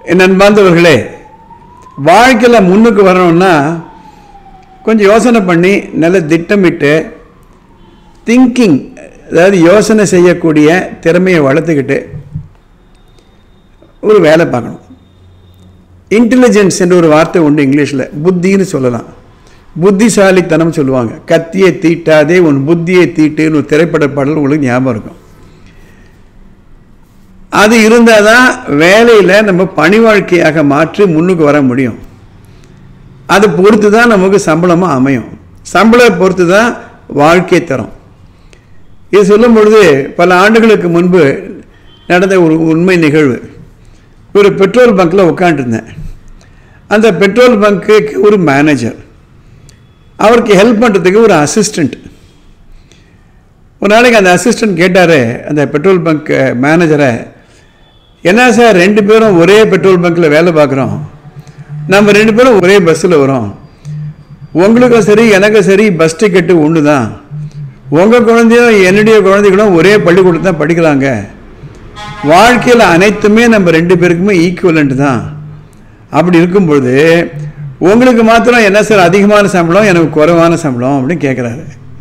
என் அன்பார்ந்தவர்களே வாழ்க்கையில் முன்னுக்கு வரணும்னா கொஞ்சம் யோசனை பண்ணி நல்ல திட்டமிட்டு திங்கிங் அதாவது யோசனை செய்யக்கூடிய திறமையை வளர்த்துக்கிட்டு ஒரு வேலை பார்க்கணும் இன்டெலிஜென்ஸ் என்ற ஒரு வார்த்தை உண்டு இங்கிலீஷில் புத்தின்னு சொல்லலாம் புத்திசாலித்தனம் சொல்லுவாங்க கத்தியை தீட்டாதே உன் புத்தியை தீட்டுன்னு ஒரு திரைப்பட பாடல் உங்களுக்கு ஞாபகம் இருக்கும் அது இருந்தால் தான் வேலையில் நம்ம பணி வாழ்க்கையாக மாற்றி முன்னுக்கு வர முடியும் அதை பொறுத்து தான் நமக்கு சம்பளமாக அமையும் சம்பளம் பொறுத்து தான் வாழ்க்கை தரும் இது சொல்லும் பொழுது பல ஆண்டுகளுக்கு முன்பு நடந்த ஒரு உண்மை நிகழ்வு ஒரு பெட்ரோல் பங்க்கில் உட்காந்துருந்தேன் அந்த பெட்ரோல் பங்க்குக்கு ஒரு மேனேஜர் அவருக்கு ஹெல்ப் பண்ணுறதுக்கு ஒரு அசிஸ்டண்ட் ஒரு நாளைக்கு அந்த அசிஸ்டண்ட் கேட்டார் அந்த பெட்ரோல் பங்க் மேனேஜரை என்ன சார் ரெண்டு பேரும் ஒரே பெட்ரோல் பங்க்கில் வேலை பார்க்குறோம் நம்ம ரெண்டு பேரும் ஒரே பஸ்ஸில் வரோம் உங்களுக்கும் சரி எனக்கும் சரி பஸ் டிக்கெட்டு ஒன்று தான் உங்கள் குழந்தையும் என்னுடைய குழந்தைகளும் ஒரே பள்ளிக்கூடத்தில் தான் படிக்கிறாங்க வாழ்க்கையில் அனைத்துமே நம்ம ரெண்டு பேருக்குமே ஈக்குவலண்ட் தான் அப்படி இருக்கும்பொழுது உங்களுக்கு மாத்திரம் என்ன சார் அதிகமான சம்பளம் எனக்கு குறைவான சம்பளம் அப்படின்னு கேட்குறாரு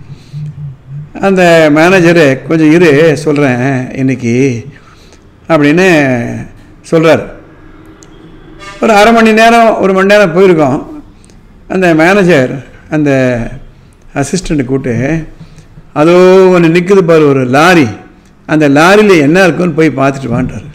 அந்த மேனேஜரு கொஞ்சம் இரு சொல்கிறேன் இன்னைக்கு அப்படின்னு சொல்கிறார் ஒரு அரை மணி நேரம் ஒரு மணி நேரம் போயிருக்கோம் அந்த மேனேஜர் அந்த அசிஸ்டண்ட்டை கூப்பிட்டு அதோ ஒன்று நிற்குது பாரு ஒரு லாரி அந்த லாரியில் என்ன இருக்குன்னு போய் பார்த்துட்டு வாண்டார்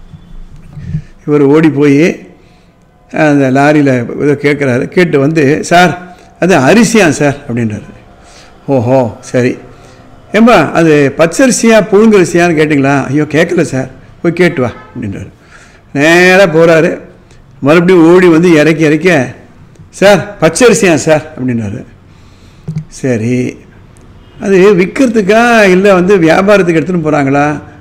இவர் ஓடி போய் அந்த லாரியில் ஏதோ கேட்குறாரு கேட்டு வந்து சார் அது அரிசியா சார் அப்படின்றாரு ஓஹோ சரி ஏம்பா அது பச்சரிசியா புழுங்கரிசியான்னு கேட்டிங்களா ஐயோ கேட்கல சார் போய் கேட்டு வா அப்படின்றாரு நேராக போகிறாரு மறுபடியும் ஓடி வந்து இறக்கி இறக்க சார் பச்சரிசியா சார் அப்படின்னாரு சரி அது விற்கிறதுக்கா இல்லை வந்து வியாபாரத்துக்கு எடுத்துன்னு போகிறாங்களா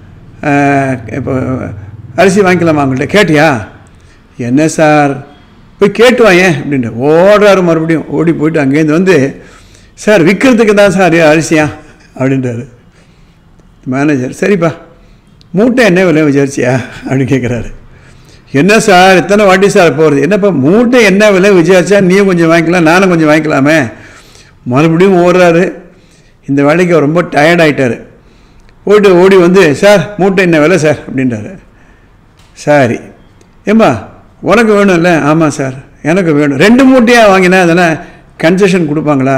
இப்போ அரிசி வாங்கிக்கலாமா அவங்கள்ட்ட கேட்டியா என்ன சார் போய் கேட்டு வாயேன் அப்படின்ற ஓடுறாரு மறுபடியும் ஓடி போயிட்டு அங்கேருந்து வந்து சார் விற்கிறதுக்கு தான் சார் அரிசியா அப்படின்றாரு மேனேஜர் சரிப்பா மூட்டை என்ன விலை விசாரிச்சியா அப்படின்னு கேட்குறாரு என்ன சார் எத்தனை வாட்டி சார் போகிறது என்னப்பா மூட்டை என்ன விலை விசாரிச்சா நீயும் கொஞ்சம் வாங்கிக்கலாம் நானும் கொஞ்சம் வாங்கிக்கலாமே மறுபடியும் ஓடுறாரு இந்த வேலைக்கு அவர் ரொம்ப டயர்ட் ஆகிட்டார் போயிட்டு ஓடி வந்து சார் மூட்டை என்ன விலை சார் அப்படின்றாரு சரி ஏம்மா உனக்கு வேணும்ல ஆமாம் சார் எனக்கு வேணும் ரெண்டு மூட்டையாக வாங்கினா அதனால் கன்செஷன் கொடுப்பாங்களா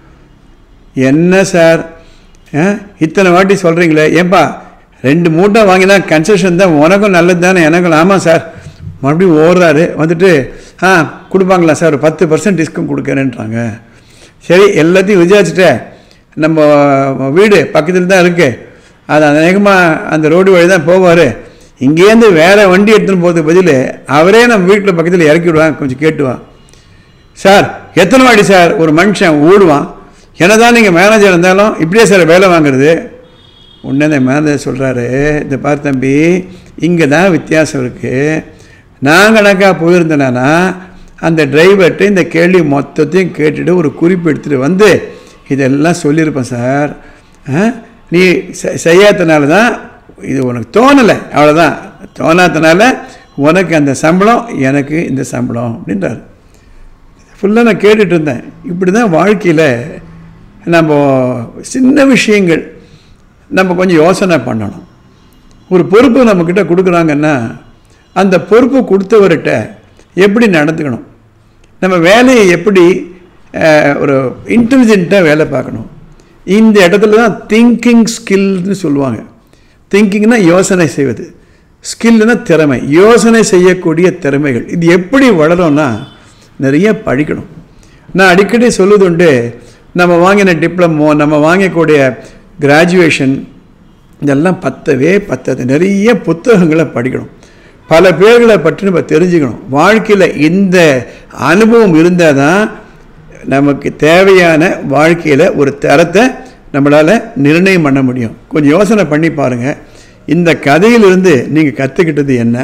என்ன சார் இத்தனை வாட்டி சொல்கிறீங்களே ஏன்பா ரெண்டு மூட்டை வாங்கினா கன்செஷன் தான் உனக்கும் நல்லது தானே எனக்கும் ஆமாம் சார் மறுபடியும் ஓடுறாரு வந்துட்டு ஆ கொடுப்பாங்களா சார் ஒரு பத்து பர்சன்ட் டிஸ்கவுண்ட் கொடுக்குறேன்றாங்க சரி எல்லாத்தையும் விசாரிச்சுட்டேன் நம்ம வீடு பக்கத்தில் தான் இருக்குது அது அநேகமாக அந்த ரோடு வழி தான் போவார் இங்கேருந்து வேறு வண்டி எடுத்துன்னு போகிறதுக்கு பதில் அவரே நம்ம வீட்டில் பக்கத்தில் இறக்கி விடுவான் கொஞ்சம் கேட்டுவான் சார் எத்தனை வாட்டி சார் ஒரு மனுஷன் ஓடுவான் என்னதான் நீங்கள் மேனேஜர் இருந்தாலும் இப்படியே சார் வேலை வாங்குறது உடனே அந்த மேனேஜர் சொல்கிறாரு இந்த பார் தம்பி இங்கே தான் வித்தியாசம் இருக்குது நான் கணக்காக போயிருந்தேனா அந்த டிரைவர்கிட்ட இந்த கேள்வி மொத்தத்தையும் கேட்டுட்டு ஒரு குறிப்பு எடுத்துகிட்டு வந்து இதெல்லாம் சொல்லியிருப்பேன் சார் நீ செய்யாதனால தான் இது உனக்கு தோணலை அவ்வளோதான் தோணாதனால உனக்கு அந்த சம்பளம் எனக்கு இந்த சம்பளம் அப்படின்றார் ஃபுல்லாக நான் கேட்டுட்டு இருந்தேன் இப்படி தான் வாழ்க்கையில் நம்ம சின்ன விஷயங்கள் நம்ம கொஞ்சம் யோசனை பண்ணணும் ஒரு பொறுப்பு நம்மக்கிட்ட கொடுக்குறாங்கன்னா அந்த பொறுப்பு கொடுத்தவர்கிட்ட எப்படி நடந்துக்கணும் நம்ம வேலையை எப்படி ஒரு இன்டெலிஜென்ட்டாக வேலை பார்க்கணும் இந்த இடத்துல தான் திங்கிங் ஸ்கில்னு சொல்லுவாங்க திங்கிங்னா யோசனை செய்வது ஸ்கில்னா திறமை யோசனை செய்யக்கூடிய திறமைகள் இது எப்படி வளரும்னா நிறைய படிக்கணும் நான் அடிக்கடி சொல்லுவது உண்டு நம்ம வாங்கின டிப்ளமோ நம்ம வாங்கக்கூடிய கிராஜுவேஷன் இதெல்லாம் பத்தவே பத்தது நிறைய புத்தகங்களை படிக்கணும் பல பேர்களை பற்றி நம்ம தெரிஞ்சுக்கணும் வாழ்க்கையில் இந்த அனுபவம் இருந்தால் தான் நமக்கு தேவையான வாழ்க்கையில் ஒரு தரத்தை நம்மளால் நிர்ணயம் பண்ண முடியும் கொஞ்சம் யோசனை பண்ணி பாருங்கள் இந்த கதையிலிருந்து நீங்கள் கற்றுக்கிட்டது என்ன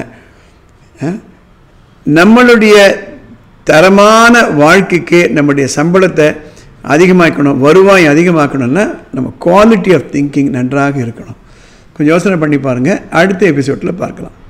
நம்மளுடைய தரமான வாழ்க்கைக்கு நம்முடைய சம்பளத்தை அதிகமாக்கணும் வருவாய் அதிகமாக்கணும்னா நம்ம குவாலிட்டி ஆஃப் திங்கிங் நன்றாக இருக்கணும் கொஞ்சம் யோசனை பண்ணி பாருங்கள் அடுத்த எபிசோடில் பார்க்கலாம்